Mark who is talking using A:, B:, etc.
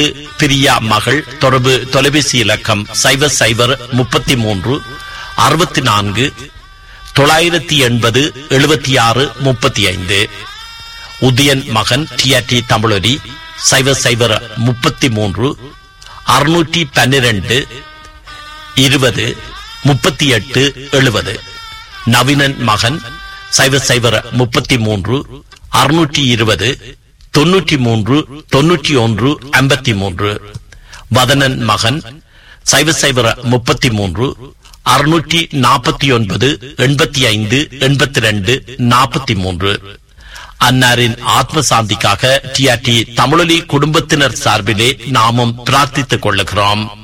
A: பிரியா மகள் தொடர்பு தொலைபேசி இலக்கம் சைபர் சைபர் முப்பத்தி மூன்று அறுபத்தி நான்கு தொள்ளாயிரத்தி எண்பது எழுபத்தி ஆறு முப்பத்தி ஐந்து உதயன் மகன் டிஆர்டி தமிழொலி சைபர் சைபர் முப்பத்தி மூன்று அறுநூற்றி பன்னிரண்டு இருபது முப்பத்தி எட்டு எழுபது நவீனன் மகன் சைபர் சைபர் முப்பத்தி மூன்று அறுநூற்றி இருபது தொன்னூற்றி மூன்று தொன்னூற்றி ஒன்று ஐம்பத்தி மூன்று வதனன் மகன் சைபர் சைபர் முப்பத்தி மூன்று அறுநூற்றி நாற்பத்தி ஒன்பது எண்பத்தி ஐந்து எண்பத்தி ரெண்டு நாற்பத்தி மூன்று அன்னாரின் ஆத்ம சாந்திக்காக டிஆர்டி தமிழொலி குடும்பத்தினர் சார்பிலே நாமும் பிரார்த்தித்துக் கொள்ளுகிறோம்